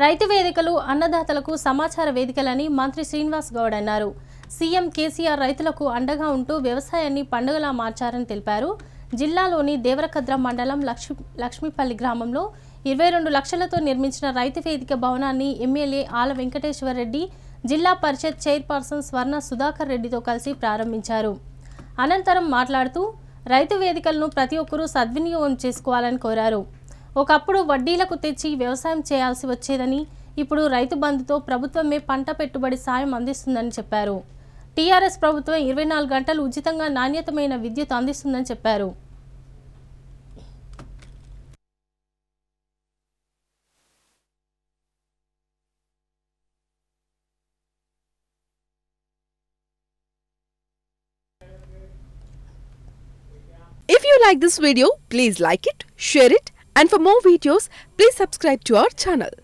రైతు వేదికలు అన్నదాతలకు సమాచార వేదికలని మంత్రి శ్రీనివాస్ గౌడ్ అన్నారు సీఎం కేసీఆర్ రైతులకు అండగా ఉంటూ వ్యవసాయాన్ని పండుగలా మార్చారని తెలిపారు జిల్లాలోని దేవరకద్ర మండలం లక్ష్మి లక్ష్మీపల్లి గ్రామంలో ఇరవై రెండు లక్షలతో నిర్మించిన రైతు వేదిక భవనాన్ని ఎమ్మెల్యే ఆల వెంకటేశ్వర రెడ్డి జిల్లా పరిషత్ చైర్పర్సన్ స్వర్ణ సుధాకర్ రెడ్డితో కలిసి ప్రారంభించారు అనంతరం మాట్లాడుతూ రైతు వేదికలను ప్రతి ఒక్కరూ సద్వినియోగం చేసుకోవాలని కోరారు ఒకప్పుడు వడ్డీలకు తెచ్చి వ్యవసాయం చేయాల్సి వచ్చేదని ఇప్పుడు రైతు బంధుతో ప్రభుత్వమే పంట పెట్టుబడి సాయం అందిస్తుందని చెప్పారు టీఆర్ఎస్ ప్రభుత్వం ఇరవై నాలుగు గంటలు ఉచితంగా నాణ్యతమైన విద్యుత్ అందిస్తుందని చెప్పారు If you like this video, please like it, share it, and for more videos, please subscribe to our channel.